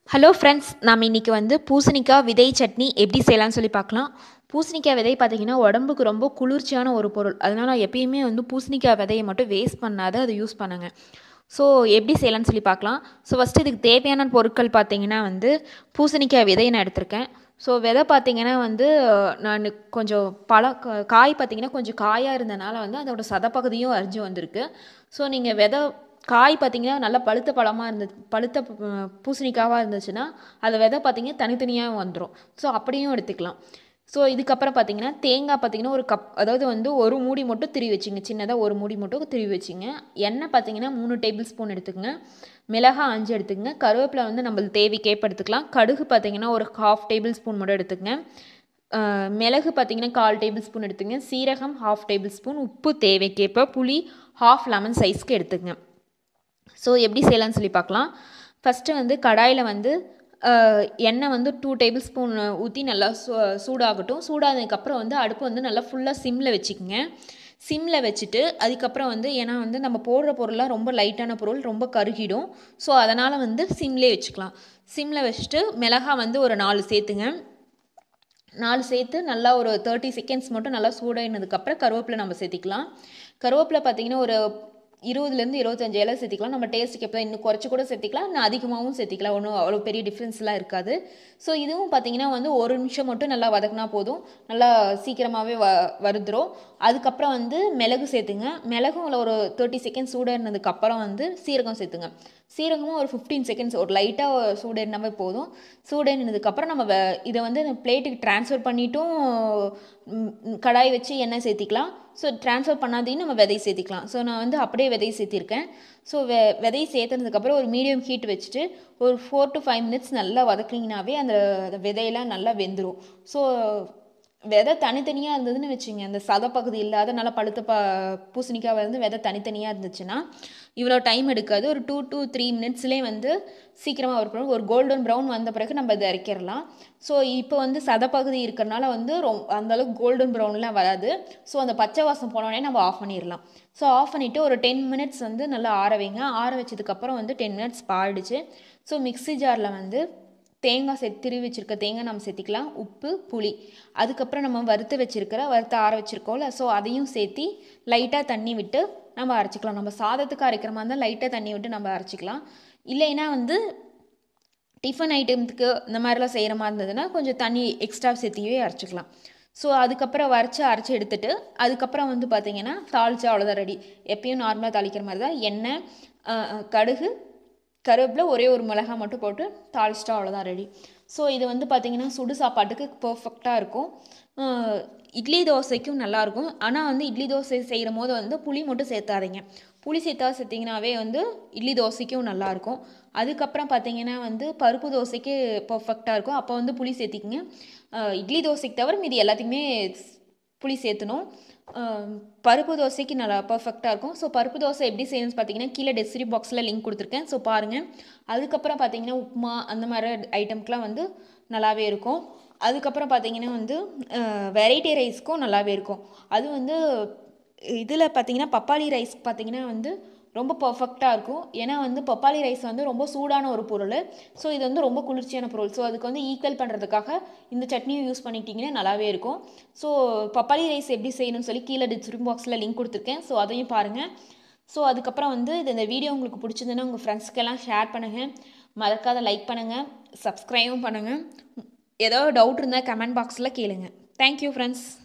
hello friends நாம் இன்றைக்கி வந்து பூசணிக்காய் விதை சட்னி எப்படி செய்யலாம்னு சொல்லி பார்க்கலாம் பூசணிக்காய் விதை பார்த்திங்கன்னா உடம்புக்கு ரொம்ப குளிர்ச்சியான ஒரு பொருள் அதனால் எப்பயுமே வந்து பூசணிக்காய் விதையை மட்டும் வேஸ்ட் பண்ணாத அதை யூஸ் பண்ணுங்க ஸோ எப்படி செய்யலாம்னு சொல்லி பார்க்கலாம் ஸோ ஃபஸ்ட்டு இதுக்கு தேவையான பொருட்கள் பார்த்திங்கன்னா வந்து பூசணிக்காய் விதையை நான் எடுத்திருக்கேன் ஸோ விதை பார்த்திங்கன்னா வந்து நான் கொஞ்சம் பழ கா- காய் பார்த்திங்கன்னா கொஞ்சம் காயாக இருந்தனால வந்து அதோட சதப்பகுதியும் அரிஞ்சு வந்திருக்கு ஸோ நீங்கள் விதை காய் பார்த்தீங்கன்னா நல்லா பழுத்த பழமாக இருந்து பழுத்த ப- பூசணிக்காவாக இருந்துச்சுன்னா அதை விதை பார்த்தீங்கன்னா தனித்தனியாக வந்துடும் ஸோ அப்படியும் எடுத்துக்கலாம் ஸோ இதுக்கப்புறம் பார்த்தீங்கன்னா தேங்காய் பார்த்தீங்கன்னா ஒரு கப் அதாவது வந்து ஒரு மூடி மட்டும் திருவி வச்சுங்க சின்னதாக ஒரு மூடி மட்டும் திருவி வச்சுங்க எண்ணெய் பார்த்தீங்கன்னா மூணு டேபிள் ஸ்பூன் எடுத்துக்கங்க மிளகாய் அஞ்சு எடுத்துக்கங்க கருவேப்பிலை வந்து நம்மளுக்கு தேவைக்கேற்ப எடுத்துக்கலாம் கடுகு பார்த்தீங்கன்னா ஒரு ஹாஃப் டேபிள் ஸ்பூன் மட்டும் எடுத்துக்கங்க அஹ் மிளகு பார்த்தீங்கன்னா கால் டேபிள் ஸ்பூன் எடுத்துங்க சீரகம் ஹாஃப் டேபிள் ஸ்பூன் உப்பு தேவைக்கேற்ப புளி ஹாஃப் லெமன் சைஸ்க்கு எடுத்துக்கங்க ஸோ எப்படி செய்யலாம்னு சொல்லி பார்க்கலாம் ஃபஸ்ட்டு வந்து கடாயில் வந்து அஹ், எண்ணெய் வந்து டூ டேபிள் ஸ்பூன் ஊற்றி நல்லா சூ சூடாகட்டும் சூடானதுக்கப்புறம் வந்து அடுப்பு வந்து நல்லா ஃபுல்லாக சிம்மில் வச்சுக்கோங்க சிம்மில் வச்சுட்டு அதுக்கப்புறம் வந்து ஏன்னா வந்து நம்ம போடுற பொருள்லாம் ரொம்ப லைட்டான பொருள் ரொம்ப கருகிடும் ஸோ அதனால் வந்து சிம்லே வச்சுக்கலாம் சிம்மில் வச்சுட்டு மிளகாய் வந்து ஒரு நாலு சேர்த்துங்க நாலு சேர்த்து நல்லா ஒரு தேர்ட்டி செகண்ட்ஸ் மட்டும் நல்லா சூடாயினதுக்கப்புறம் கருவேப்பிலை நம்ம சேர்த்திக்கலாம் கருவேப்பிலை பார்த்தீங்கன்னா ஒரு இருபதுலேருந்து இருபத்தஞ்சு இலை சேர்த்திக்கலாம் நம்ம டேஸ்ட்டுக்கு எப்போ இன்னும் குறைச்சி கூட சேர்த்திக்கலாம் இன்னும் அதிகமாகவும் சேர்த்திக்கலாம் ஒன்றும் அவ்வளோ பெரிய டிஃப்ரென்ஸ்லாம் இருக்காது ஸோ இதுவும் பார்த்தீங்கன்னா வந்து ஒரு நிமிஷம் மட்டும் நல்லா வதக்குனா போதும் நல்லா சீக்கிரமாகவே வ வருதுரும் அதுக்கப்புறம் வந்து மிளகு சேர்த்துங்க மிளகும் உள்ள ஒரு தேர்ட்டி செகண்ட்ஸ் சூடானதுக்கப்புறம் வந்து சீரகம் சேர்த்துங்க சீரகமும் ஒரு ஃபிஃப்டீன் செகண்ட்ஸ் ஒரு லைட்டாக சூடேறினாவே போதும் சூடேறினதுக்கப்புறம் நம்ம வ- இதை வந்து பிளேட்டுக்கு ட்ரான்ஸ்ஃபர் பண்ணிட்டும் ம், ம், கடாய் வச்சு எண்ணெய் சேர்த்திக்கலாம் ஸோ ட்ரான்ஸ்ஃபர் பண்ணாதையும் நம்ம விதை சேர்த்திக்கலாம் ஸோ நான் வந்து அப்படியே விதை சேர்த்திருக்கேன் ஸோ வெ விதை சேர்த்துனதுக்கப்புறம் ஒரு மீடியம் ஹீட் வச்சுட்டு ஒரு ஃபோர் டு ஃபைவ் மினிட்ஸ் நல்லா வதக்குனீங்கனாவே அந்த அந்த விதையெல்லாம் நல்லா வெந்துடும் ஸோ விதை தனித்தனியாக இருந்ததுன்னு வச்சுங்க அந்த சதப்பகுதி இல்லாத நல்லா பழுத்த ப பூசணிக்காய் வந்து விதை தனித்தனியாக இருந்துச்சுன்னா இவ்வளோ டைம் எடுக்காது ஒரு டூ டூ த்ரீ மினிட்ஸ்லேயே வந்து சீக்கிரமாக ஒரு பிறகு ஒரு கோல்டன் ப்ரௌன் வந்த பிறகு நம்ம இதை இறக்கிடலாம் ஸோ இப்போ வந்து சதப்பகுதி இருக்கிறனால வந்து ரொ அந்தளவுக்கு கோல்டன் ப்ரௌன்லாம் வராது ஸோ அந்த பச்சை வாசம் போனோடனே நம்ம ஆஃப் பண்ணிடலாம் ஸோ ஆஃப் பண்ணிவிட்டு ஒரு டென் மினிட்ஸ் வந்து நல்லா ஆற வைங்க ஆற வச்சதுக்கப்புறம் வந்து டென் மினிட்ஸ் பாடிச்சு ஸோ மிக்ஸி ஜாரில் வந்து தேங்காய் சேர்த்து திருவி வச்சிருக்க தேங்காய் நம்ம சேர்த்திக்கலாம் உப்பு புளி அதுக்கப்புறம் நம்ம வறுத்து வச்சிருக்கிற வறுத்து ஆற வச்சிருக்கோம்ல ஸோ அதையும் சேர்த்தி லைட்டாக தண்ணி விட்டு நம்ம அரைச்சிக்கலாம் நம்ம சாதத்துக்கு அரைக்கிற மாதிரி இருந்தால் லைட்டாக தண்ணி விட்டு நம்ம அரைச்சிக்கலாம் இல்லைன்னா வந்து டிஃபன் ஐட்டம்ஸுக்கு இந்த மாதிரிலாம் செய்கிற மாதிரி இருந்ததுன்னா கொஞ்சம் தண்ணி எக்ஸ்ட்ரா சேர்த்தியே அரைச்சிக்கலாம் ஸோ அதுக்கப்புறம் வரைச்சி அரைச்சி எடுத்துட்டு அதுக்கப்புறம் வந்து பார்த்தீங்கன்னா தாளிச்சா அவ்வளோதான் ரெடி எப்பயும் நார்மலாக தாளிக்கிற மாதிரி தான் எண்ணெய் அஹ், அஹ், கடுகு கருவேப்பிலை ஒரே ஒரு மிளகாய் மட்டும் போட்டு தாளிச்சிட்டா அவ்வளோதான் ரெடி ஸோ இது வந்து பார்த்தீங்கன்னா சுடு சாப்பாட்டுக்கு பர்ஃபெக்டாக இருக்கும் அஹ், இட்லி தோசைக்கும் நல்லாயிருக்கும் ஆனால் வந்து இட்லி தோசை செய்கிற போது வந்து புளி மட்டும் சேர்த்தாதீங்க புளி சேர்த்தா சேர்த்திங்கனாவே வந்து இட்லி தோசைக்கும் நல்லாயிருக்கும் அதுக்கப்புறம் பார்த்தீங்கன்னா வந்து பருப்பு தோசைக்கு பர்ஃபெக்டாக இருக்கும் அப்போ வந்து புளி சேர்த்திக்கிங்க அஹ், இட்லி தோசைக்கு தவிர மீதி எல்லாத்துக்குமே ஸ்- புளி சேர்த்தணும் அஹ், பருப்பு தோசைக்கு நல்லா பர்ஃபெக்டாக இருக்கும் ஸோ பருப்பு தோசை எப்படி செய்யணும்னு பார்த்தீங்கன்னா கீழே டெஸ்கிரி பாக்ஸில் லிங்க் கொடுத்துருக்கேன் ஸோ பாருங்கள் அதுக்கப்புறம் பார்த்தீங்கன்னா உப்புமா அந்த மாதிரி ஐட்டம்க்குலாம் வந்து நல்லாவே இருக்கும் அதுக்கப்புறம் பார்த்தீங்கன்னா வந்து வெரைட்டி ரைஸ்க்கும் நல்லாவே இருக்கும் அது வந்து இதில் பார்த்தீங்கன்னா பப்பாளி ரைஸ் பார்த்தீங்கன்னா வந்து ரொம்ப பர்ஃபெக்டாக இருக்கும் ஏன்னா வந்து பப்பாளி ரைஸ் வந்து ரொம்ப சூடான ஒரு பொருள் ஸோ இது வந்து ரொம்ப குளிர்ச்சியான பொருள் ஸோ அதுக்கு வந்து ஈக்குவல் பண்ணுறதுக்காக இந்த சட்னியும் யூஸ் பண்ணிக்கிட்டிங்கன்னா நல்லாவே இருக்கும் ஸோ பப்பாளி ரைஸ் எப்படி செய்யணும்னு சொல்லி கீழே டிஸ்கிரிப்ஷன் பாக்ஸில் லிங்க் கொடுத்துருக்கேன் ஸோ அதையும் பாருங்கள் ஸோ அதுக்கப்புறம் வந்து இது இந்த வீடியோ உங்களுக்கு பிடிச்சிருந்துன்னா உங்கள் ஃப்ரெண்ட்ஸ்க்கெல்லாம் ஷேர் பண்ணுங்கள் மறக்காத லைக் பண்ணுங்கள் சப்ஸ்கிரைபும் பண்ணுங்கள் ஏதோ டவுட் இருந்தால் கமெண்ட் பாக்ஸில் கேளுங்க தேங்க்யூ ஃப்ரெண்ட்ஸ்